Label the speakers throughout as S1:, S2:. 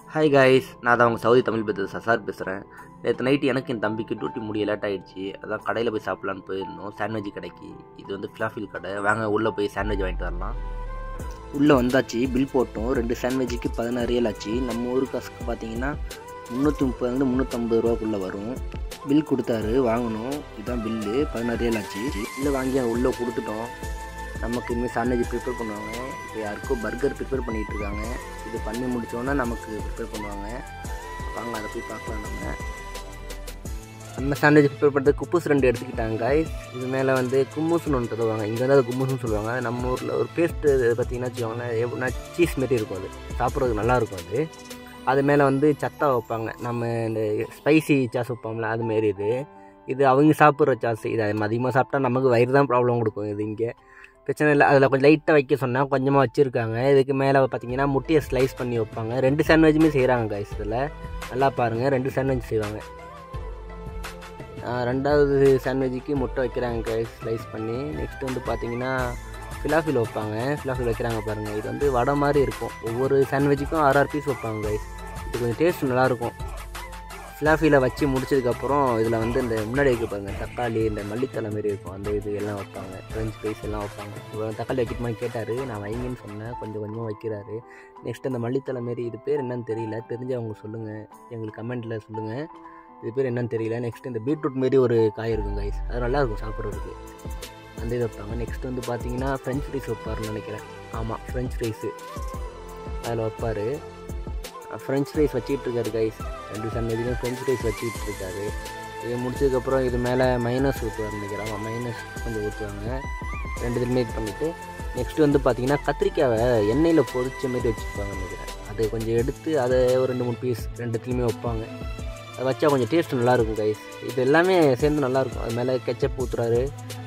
S1: Hi guys நான் தான் உங்கள் சவுதி தமிழ் பேசுறது சசார் பேசுகிறேன் நேற்று நைட்டு எனக்கு என் தம்பிக்கு டியூட்டி முடிய லேட் ஆகிடுச்சு அதான் கடையில் போய் சாப்பிட்லான்னு போயிருந்தோம் சாண்ட்விச் கடைக்கு இது வந்து ஃபிலாஃபில் கடை வாங்க உள்ளே போய் சாண்ட்விச் வாங்கிட்டு வரலாம் உள்ளே வந்தாச்சு பில் போட்டோம் ரெண்டு சாண்ட்விச்சுக்கு பதினாறு ரியல் ஆச்சு நம்ம ஊர் காசுக்கு பார்த்தீங்கன்னா முந்நூற்றி முப்பதுலேருந்து முந்நூற்றம்பது ரூபாக்குள்ளே வரும் பில் கொடுத்தாரு வாங்கணும் இதுதான் பில்லு பதினாறு ரியல் ஆச்சு இல்லை வாங்கி அங்கே உள்ளே கொடுத்துட்டோம் நமக்கு இனிமேல் சாண்ட்விச் ப்ரிப்பேர் பண்ணுவாங்க இப்போ யாருக்கோ பர்கர் ப்ரிப்பேர் பண்ணிகிட்டு இருக்காங்க இது பண்ணி முடித்தோன்னா நமக்கு ப்ரிப்பேர் பண்ணுவாங்க வாங்க அதை போய் பார்க்கலாம் நம்ம நம்ம சாண்ட்விச் ப்ரிப்பேர் பண்ணுறது குப்பூஸ் ரெண்டு எடுத்துக்கிட்டாங்க guys. இது மேலே வந்து கும்மூஸ்னு ஒன்று தருவாங்க இங்கே வந்து அது கும்மூஸ்னு சொல்லுவாங்க நம்ம ஊரில் ஒரு பேஸ்ட்டு பார்த்தீங்கன்னா வச்சுக்கோங்களேன் எப்படின்னா சீஸ் மாரி இருக்கும் அது சாப்பிட்றதுக்கு நல்லா இருக்கும் அது அது மேலே வந்து சத்தா வைப்பாங்க நம்ம இந்த ஸ்பைசி சாஸ் வைப்போம்ல அது மாரி இது இது அவங்க சாப்பிட்ற சாஸ் இது அதிகமாக சாப்பிட்டா நமக்கு வயிறு தான் ப்ராப்ளம் கொடுக்கும் இது இங்கே பிரச்சனை இல்லை அதில் கொஞ்சம் லைட்டாக வைக்க சொன்னால் கொஞ்சமாக வச்சுருக்காங்க இதுக்கு மேலே பார்த்தீங்கன்னா முட்டையை ஸ்லைஸ் பண்ணி வைப்பாங்க ரெண்டு சாண்ட்விச்சுமே செய்கிறாங்க கைஸ் இதில் நல்லா பாருங்கள் ரெண்டு சாண்ட்விச் செய்வாங்க ஆஹ் ரெண்டாவது சாண்ட்விச்சுக்கு முட்டை வைக்கிறாங்க கைஸ் ஸ்லைஸ் பண்ணி நெக்ஸ்ட் வந்து பார்த்தீங்கன்னா ஃபிலாஃபில் வைப்பாங்க ஃபிலாஃபில் வைக்கிறாங்க பாருங்கள் இது வந்து வடை மாதிரி இருக்கும் ஒவ்வொரு சாண்ட்விச்சுக்கும் ஆறு ஆறு பீஸ் வைப்பாங்க கைஸ் இது கொஞ்சம் டேஸ்ட் நல்லாயிருக்கும் ஃபிலாஃபியில் வச்சு முடிச்சதுக்கப்புறம் இதில் வந்து இந்த முன்னாடி வைக்க பாருங்க தக்காளி இந்த மல்லித்தலை மாரி இருக்கும் அந்த இது எல்லாம் வைப்பாங்க ஃப்ரெஞ்ச் ஃப்ரைஸ் எல்லாம் வைப்பாங்க இவர் தக்காளி வைக்கணுமான்னு கேட்டார் நான் வைங்கன்னு சொன்னேன் கொஞ்சம் கொஞ்சமாக வைக்கிறாரு நெக்ஸ்ட் அந்த மல்லித்தலை மாரி இது பேர் என்னன்னு தெரியல தெரிஞ்சவங்க சொல்லுங்கள் எங்களுக்கு கமெண்ட்டில் சொல்லுங்கள் இது பேர் என்னன்னு தெரியல நெக்ஸ்ட் இந்த பீட்ரூட் மாரி ஒரு காய் இருக்கும் கைஸ் அது நல்லா இருக்கும் சாப்பிட்றதுக்கு அந்த இது வைப்பாங்க நெக்ஸ்ட் வந்து பார்த்தீங்கன்னா ஃப்ரெஞ்ச் ஃப்ரைஸ் வைப்பாருன்னு நினைக்கிறேன் ஆமாம் ஃப்ரெஞ்ச் ஃப்ரைஸு அதில் வைப்பார் ஃப்ரெஞ்ச் ஃப்ரைஸ் வச்சுக்கிட்டு இருக்காரு கைஸ் ரெண்டு சண்டேஜுமே ஃப்ரெஞ்ச் ஃப்ரைஸ் வச்சுக்கிட்டு இருக்காரு இது முடிச்சதுக்கப்புறம் இது மேலே மைனஸ் ஊற்றுவார் நினைக்கிறேன் ஆமாம் மைனஸ் கொஞ்சம் ஊற்றுவாங்க ரெண்டு இதுலையுமே இது பண்ணிவிட்டு நெக்ஸ்ட் வந்து பார்த்தீங்கன்னா கத்திரிக்காவை எண்ணெயில் பொரிச்ச மாரி வச்சுருப்பாங்க நினைக்கிறேன் அது கொஞ்சம் எடுத்து அதை ஒரு ரெண்டு மூணு பீஸ் ரெண்டுத்துலேயுமே வைப்பாங்க அதை வச்சா கொஞ்சம் டேஸ்ட் நல்லாயிருக்கும் கைஸ் இது எல்லாமே சேர்ந்து நல்லாயிருக்கும் அது மேலே கெச்சப் ஊற்றுறாரு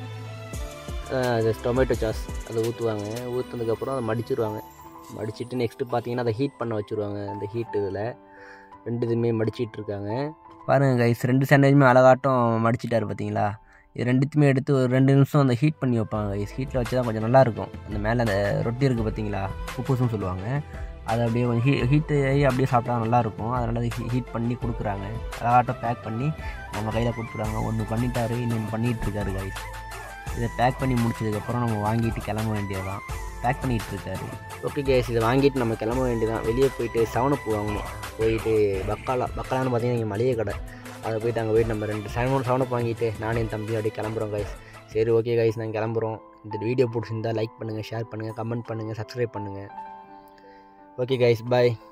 S1: அது டொமேட்டோ சாஸ் அதை ஊற்றுவாங்க ஊற்றுனதுக்கப்புறம் அதை மடிச்சிருவாங்க மடிச்சிட்டு நெக்ஸ்ட்டு பார்த்தீங்கன்னா அதை ஹீட் பண்ண வச்சுருவாங்க அந்த ஹீட் இதில் ரெண்டு இதுவுமே மடிச்சிட்டு இருக்காங்க பாருங்கள் கைஸ் ரெண்டு சாண்ட்விச்சுமே அழகாட்டம் மடிச்சிட்டாரு பார்த்தீங்களா இது ரெண்டுத்தையுமே எடுத்து ஒரு ரெண்டு நிமிஷம் அந்த ஹீட் பண்ணி வைப்பாங்க கைஸ் ஹீட்டில் வச்சு தான் கொஞ்சம் நல்லாயிருக்கும் அந்த மேலே அந்த ரொட்டி இருக்குது பார்த்தீங்களா குப்பூசுன்னு சொல்லுவாங்க அதை அப்படியே கொஞ்சம் ஹீ ஹீட்டு ஆகி அப்படியே சாப்பிட்டா நல்லாயிருக்கும் அதனால் அதை ஹீட் பண்ணி கொடுக்குறாங்க அழகாட்டம் பேக் பண்ணி நம்ம கையில் கொடுத்துறாங்க ஒன்று பண்ணிட்டாரு இன்னொன்று பண்ணிகிட்டு இருக்காரு கைஸ் இதை பேக் பண்ணி முடிச்சதுக்கப்புறம் நம்ம வாங்கிட்டு கிளம்ப வேண்டியதான் பேக் பண்ணிகிட்டு இருக்காரு ஓகே கேஸ் இதை வாங்கிட்டு நம்ம கிளம்ப வேண்டியதான் வெளியே போயிட்டு செவனப்பு வாங்கணும் போயிட்டு பக்காலா பக்காலான்னு பார்த்தீங்கன்னா இங்கே மளிகை கடை அதை போயிட்டு அங்கே போயிட்டு நம்ம ரெண்டு செவன் செவனப் வாங்கிட்டு நானும் என் தம்பி அப்படியே கிளம்புறோம் கைஸ் சரி ஓகே கைஸ் நாங்கள் கிளம்புறோம் இந்த வீடியோ பிடிச்சிருந்தா லைக் பண்ணுங்கள் ஷேர் பண்ணுங்கள் கமெண்ட் பண்ணுங்கள் சப்ஸ்கிரைப் பண்ணுங்கள் ஓகே கைஸ் பாய்